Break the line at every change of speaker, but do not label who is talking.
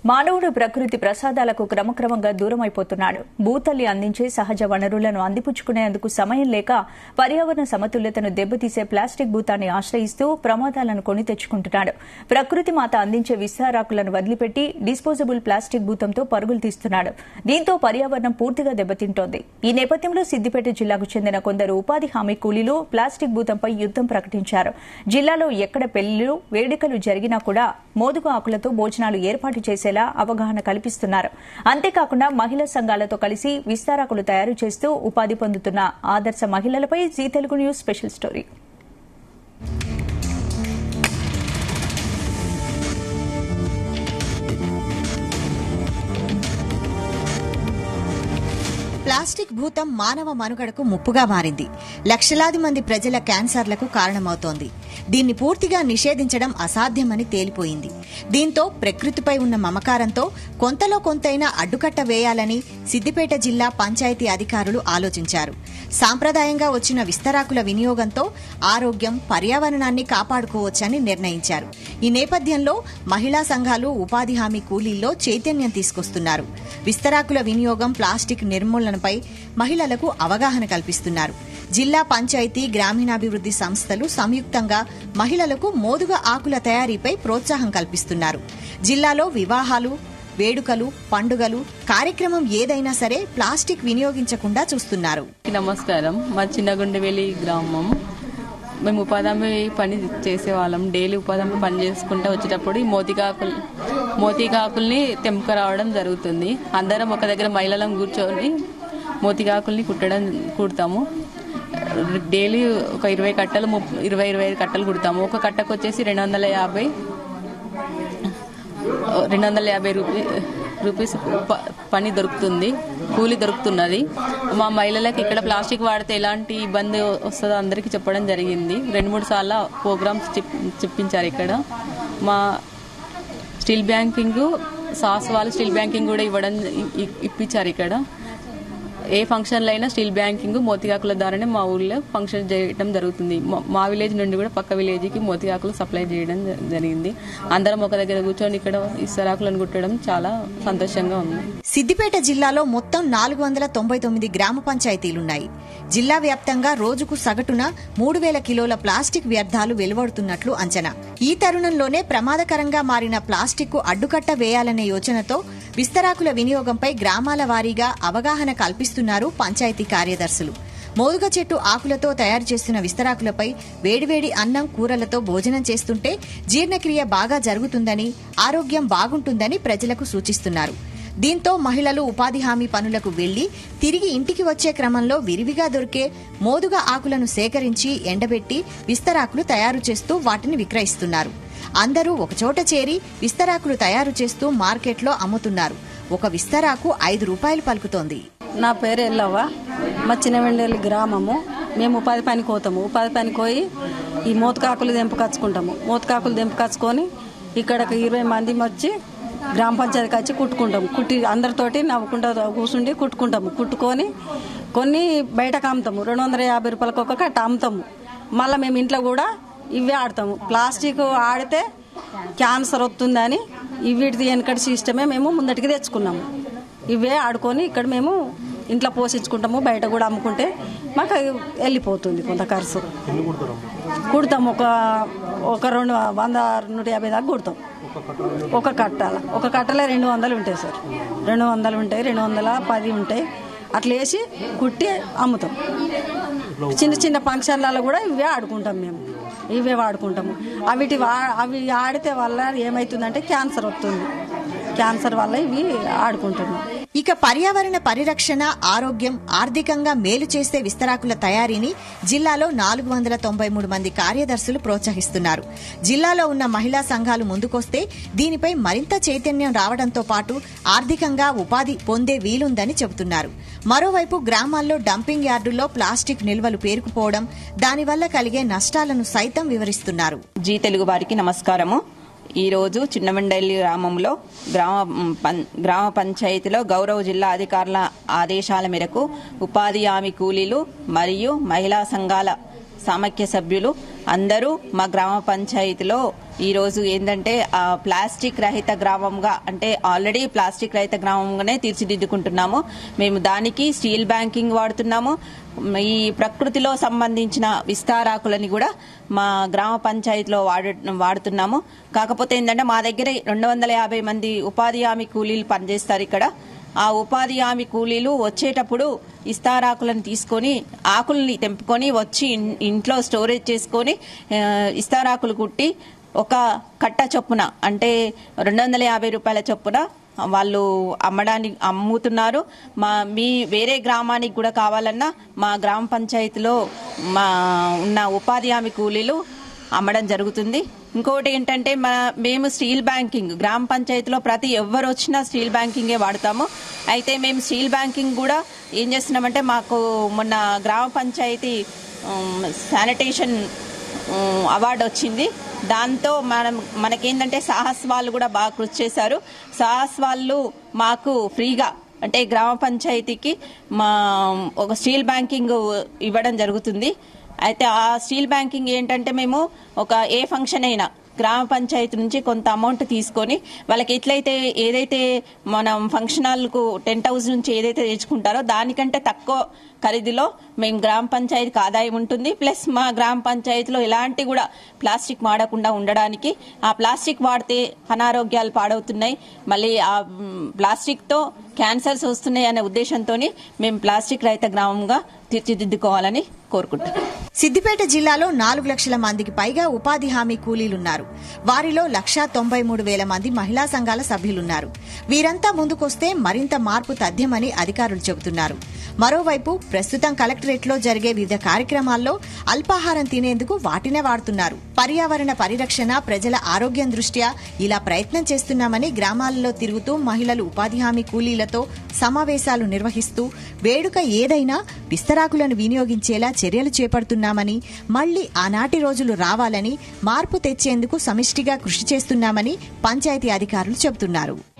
మానవుడు ప్రకృతి ప్రసాదాలకు క్రమక్రమంగా దూరమైపోతున్నాడు భూతల్లి అందించే సహజ వనరులను అందిపుచ్చుకునేందుకు సమయం లేక పర్యావరణ సమతుల్యతను దెబ్బతీసే ప్లాస్టిక్ భూతాన్ని ఆశ్రయిస్తూ ప్రమాదాలను కొని తెచ్చుకుంటున్నాడు ప్రకృతి మాత అందించే విస్తారాకులను వదిలిపెట్టి డిస్పోజబుల్ ప్లాస్టిక్ భూతంతో పరుగులు తీస్తున్నాడు దీంతో పర్యావరణం పూర్తిగా దెబ్బతింటోంది ఈ నేపథ్యంలో సిద్దిపేట జిల్లాకు చెందిన కొందరు ఉపాధి హామీ కూలీలు ప్లాస్టిక్ భూతంపై యుద్దం ప్రకటించారు జిల్లాలో ఎక్కడ పెళ్లిళ్లు వేడుకలు జరిగినా కూడా మోదుగు ఆకులతో భోజనాలు ఏర్పాటు చేసేలా అవగాహన కల్పిస్తున్నారు అంతేకాకుండా మహిళా సంఘాలతో కలిసి విస్తారాకులు తయారు చేస్తూ ఉపాధి పొందుతున్న ఆదర్శ మహిళలపై Zee Telugu news special story
plastic భూతం మానవ మనుగడకు ముప్పుగా మారింది లక్షలాది మంది ప్రజల క్యాన్సర్లకు కారణమవుతోంది దీన్ని పూర్తిగా నిషేధించడం అసాధ్యమని తేలిపోయింది దీంతో ప్రకృతిపై ఉన్న మమకారంతో కొంతలో కొంతైనా అడ్డుకట్ట వేయాలని సిద్దిపేట జిల్లా పంచాయతీ అధికారులు ఆలోచించారు సాంప్రదాయంగా వచ్చిన విస్తరాకుల వినియోగంతో ఆరోగ్యం పర్యావరణాన్ని కాపాడుకోవచ్చని నిర్ణయించారు ఈ నేపథ్యంలో మహిళా సంఘాలు ఉపాధి హామీ కూలీల్లో చైతన్యం తీసుకొస్తున్నారు విస్తరాకుల వినియోగం ప్లాస్టిక్ నిర్మూలనపై మహిళలకు అవగాహన కల్పిస్తున్నారు జిల్లా పంచాయతీ గ్రామీణాభివృద్ది సంస్థలు సంయుక్తంగా మహిళలకు మోదుగ ఆకుల తయారీపై ప్రోత్సాహం కల్పిస్తున్నారు జిల్లాలో వివాహాలు వేడుకలు పండుగలు కార్యక్రమం ఏదైనా సరే ప్లాస్టిక్ వినియోగించకుండా చూస్తున్నారు
నమస్కారం మా చిన్నగుండెవేలి గ్రామం మేము ఉపాధి పని చేసేవాళ్ళం డైలీ ఉపాధి పని చేసుకుంటూ వచ్చేటప్పుడు ఈ మోతికాకులు మోతికాకుల్ని తెంపుక రావడం జరుగుతుంది అందరం ఒక దగ్గర మహిళలను కూర్చొని మోతికాకుల్ని కుట్టడం కుడతాము డైలీ ఒక ఇరవై కట్టలు ముప్- ఇరవై ఇరవై ఐదు కట్టలు కుడతాము ఒక కట్టకు వచ్చేసి రెండు వందల యాభై రెండు వందల యాభై రూపీ రూపీస్ ప- పని దొరుకుతుంది కూలి దొరుకుతున్నది మా మహిళలకు ఇక్కడ ప్లాస్టిక్ వాడితే ఎలాంటి ఇబ్బంది వస్తుందో అందరికీ చెప్పడం జరిగింది రెండు మూడు సార్లు ప్రోగ్రామ్స్ చెప్- చెప్పించారు ఇక్కడ మా స్టీల్ బ్యాంకింగ్ సాస్ వాళ్ళు స్టీల్ బ్యాంకింగ్ కూడా ఇవ్వడం ఇ- ఇ- ఇప్పించారు ఇక్కడ ఏ ఫంక్షన్లో అయినా స్టీల్ బ్యాంకింగ్ మోతికాకుల ద్వారానే మా ఊర్లో ఫంక్షన్ చేయడం జరుగుతుంది మా- మా విలేజ్ నుండి కూడా పక్క విలేజ్కి మోతికాకులు సప్లై చేయడం జ- జరిగింది అందరం ఒక దగ్గర కూర్చొని ఇక్కడ ఇస్తరాకులను కుట్టడం చాలా సంతోషంగా ఉంది
సిద్దిపేట జిల్లాలో మొత్తం నాలుగు వందల తొంభై తొమ్మిది గ్రామ పంచాయతీలున్నాయి జిల్లా వ్యాప్తంగా రోజుకు సగటున మూడు వేల కిలోల ప్లాస్టిక్ వ్యర్థాలు వెలువడుతున్నట్లు అంచనా ఈ తరుణంలోనే ప్రమాదకరంగా మారిన ప్లాస్టిక్ కు అడ్డుకట్ట వేయాలనే యోచనతో విస్తరాకుల వినియోగంపై గ్రామాల వారీగా అవగాహన కల్పిస్తున్నారు పంచాయతీ కార్యదర్శులు మోదుగ చెట్టు ఆకులతో తయారు చేస్తున్న విస్తరాకులపై వేడివేడి అన్నం కూరలతో భోజనం చేస్తుంటే జీర్ణక్రియ బాగా జరుగుతుందని ఆరోగ్యం బాగుంటుందని ప్రజలకు సూచిస్తున్నారు దీంతో మహిళలు ఉపాధి హామీ పనులకు వెళ్లి తిరిగి ఇంటికి వచ్చే క్రమంలో విరివిగా దొరికే మోదుగ ఆకులను సేకరించి ఎండబెట్టి విస్తరాకులు తయారు చేస్తూ వాటిని విక్రయిస్తున్నారు అందరూ ఒకచోట చేరి విస్తరాకులు తయారు చేస్తూ మార్కెట్లో అమ్ముతున్నారు ఒక విస్తరాకు ఐదు రూపాయలు పలుకుతోంది
నా పేరు ఎల్లవ్వ మా చిన్నవెండేలి గ్రామము మేము ఉపాధి పనికి పోతాము ఉపాధి పనికి పోయి ఈ మూతకాకులు తెంపుకచ్చుకుంటాము మూతకాకులు తెంపుకచ్చుకొని ఇక్కడికి ఇరవై మంది వచ్చి గ్రామ పంచాయతీకి వచ్చి కుట్టుకుంటాము కుట్టి అందరితోటి నవ్వుకుంటా కూర్చుండి కుట్టుకుంటాము కుట్టుకొని కొన్ని బయటకు అమ్ముతాము రెండు వందల యాభై రూపాయలకు ఒక కట్ట అమ్ముతాము మళ్ళీ మేము ఇంట్లో కూడా ఇవే ఆడతాము ప్లాస్టిక్ ఆడితే క్యాన్సర్ వస్తుందని వీటిది వెనకటి సిస్టమే మేము ముందటికి తెచ్చుకున్నాము ఇవే ఆడుకొని ఇక్కడ మేము ఇంట్లో పోషించుకుంటాము బయట కూడా అమ్ముకుంటే మాకు వెళ్ళిపోతుంది కొంత ఖర్చు కుడతాం ఒక ఒక రెండు వంద నూట యాభై దాకా కుడతాం ఒక కట్టాల ఒక కట్టలే రెండు వందలు ఉంటాయి సార్ రెండు వందలు ఉంటాయి రెండు వందల పది ఉంటాయి అట్లా వేసి కుట్టి అమ్ముతాం చిన్న చిన్న ఫంక్షన్లలో కూడా ఇవే ఆడుకుంటాం మేము ఇవే వాడుకుంటాము అవిటి వా- అవి ఆడితే వల్ల ఏమవుతుందంటే క్యాన్సర్ వస్తుంది క్యాన్సర్ వల్ల ఇవి ఆడుకుంటున్నాం
ఇక పర్యావరణ పరిరక్షణ ఆరోగ్యం ఆర్థికంగా మేలు చేసే విస్తరాకుల తయారీని జిల్లాలో నాలుగు వందల తొంభై మూడు మంది కార్యదర్శులు ప్రోత్సహిస్తున్నారు జిల్లాలో ఉన్న మహిళా సంఘాలు ముందుకొస్తే దీనిపై మరింత చైతన్యం రావడంతో పాటు ఆర్థికంగా ఉపాధి పొందే వీలుందని చెబుతున్నారు మరోవైపు గ్రామాల్లో డంపింగ్ యార్డుల్లో ప్లాస్టిక్ నిల్వలు పేరుకుపోవడం దానివల్ల కలిగే నష్టాలను సైతం వివరిస్తున్నారు
జీ తెలుగు వారికి నమస్కారము ఈరోజు చిన్నమండలి గ్రామంలో గ్రామ పం- గ్రామ పంచాయతీలో గౌరవ జిల్లా అధికారుల ఆదేశాల మేరకు ఉపాధి హామీ కూలీలు మరియు మహిళా సంఘాల సమాఖ్య సభ్యులు అందరూ మా గ్రామ పంచాయతీలో ఈ రోజు ఏంటంటే ఆ ప్లాస్టిక్ రహిత గ్రామంగా అంటే ఆల్రెడీ ప్లాస్టిక్ రహిత గ్రామంగానే తీర్చిదిద్దుకుంటున్నాము మేము దానికి స్టీల్ బ్యాంకింగ్ వాడుతున్నాము ఈ ప్రకృతిలో సంబంధించిన విస్తారాకులని కూడా మా గ్రామ పంచాయతీలో వాడు వాడుతున్నాము కాకపోతే ఏంటంటే మా దగ్గర రెండు వందల యాభై మంది ఉపాధి హామీ కూలీలు పనిచేస్తారు ఇక్కడ ఆ ఉపాధి హామీ కూలీలు వచ్చేటప్పుడు ఇస్తారాకులను తీసుకొని ఆకుల్ని తెంపుకొని వచ్చి ఇన్- ఇంట్లో స్టోరేజ్ చేసుకొని ఆ, ఇస్తారాకులు కుట్టి ఒక కట్ట చొప్పున అంటే రెండు వందల యాభై రూపాయల చొప్పున వాళ్ళు అమ్మడానికి అమ్ముతున్నారు మా మీ వేరే గ్రామానికి కూడా కావాలన్నా మా గ్రామ పంచాయతీలో మా ఉన్న ఉపాధి హామీ కూలీలు అమ్మడం జరుగుతుంది ఇంకోటి ఏంటంటే మా మేము స్టీల్ బ్యాంకింగ్ గ్రామ పంచాయతీలో ప్రతి ఎవరు వచ్చినా స్టీల్ బ్యాంకింగే వాడతాము అయితే మేము స్టీల్ బ్యాంకింగ్ కూడా ఏం చేస్తున్నామంటే మాకు మొన్న గ్రామ panchayat um, sanitation um, award వచ్చింది దాంతో మనం మనకేంటంటే సాహస్ వాళ్ళు కూడా బాగా కృషి చేశారు సాహస్ వాళ్ళు మాకు ఫ్రీగా అంటే గ్రామ పంచాయతీకి మా ఒక స్టీల్ బ్యాంకింగ్ ఇవ్వడం జరుగుతుంది అయితే ఆ స్టీల్ బ్యాంకింగ్ ఏంటంటే మేము ఒక ఏ ఫంక్షన్ అయినా గ్రామ పంచాయతీ నుంచి కొంత అమౌంట్ తీసుకొని వాళ్ళకి ఎట్లయితే ఏదైతే మనం ఫంక్షన్ హాల్కు టెంట్ హౌస్ నుంచి ఏదైతే తెచ్చుకుంటారో దానికంటే తక్కువ ఖరీదులో మేము గ్రామ పంచాయతీకి ఆదాయం ఉంటుంది ప్లస్ మా గ్రామ పంచాయతీలో ఎలాంటి కూడా ప్లాస్టిక్ వాడకుండా ఉండడానికి ఆ ప్లాస్టిక్ వాడితే అనారోగ్యాలు పాడవుతున్నాయి మళ్ళీ ఆ మ్, ప్లాస్టిక్తో క్యాన్సర్స్ వస్తున్నాయి అనే ఉద్దేశంతో మేము ప్లాస్టిక్ రహిత గ్రామంగా తీర్చిదిద్దుకోవాలని కోరుకుంటున్నాం
సిద్దిపేట జిల్లాలో నాలుగు లక్షల మందికి పైగా ఉపాధి హామీ కూలీలున్నారు వారిలో లక్షా తొంభై మూడు వేల మంది మహిళా సంఘాల సభ్యులున్నారు వీరంతా ముందుకొస్తే మరింత మార్పు తథ్యమని అధికారులు చెబుతున్నారు మరోవైపు ప్రస్తుతం కలెక్టరేట్లో జరిగే వివిధ కార్యక్రమాల్లో అల్పాహారం తినేందుకు వాటినే వాడుతున్నారు పర్యావరణ పరిరక్షణ ప్రజల ఆరోగ్యం దృష్ట్యా ఇలా ప్రయత్నం చేస్తున్నామని గ్రామాలలో తిరుగుతూ మహిళలు ఉపాధి హామీ కూలీలతో సమావేశాలు నిర్వహిస్తూ వేడుక ఏదైనా విస్తరాకులను వినియోగించేలా చర్యలు చేపడుతున్నామని మళ్లీ ఆనాటి రోజులు రావాలని మార్పు తెచ్చేందుకు సమిష్టిగా కృషి చేస్తున్నామని పంచాయతీ అధికారులు చెబుతున్నారు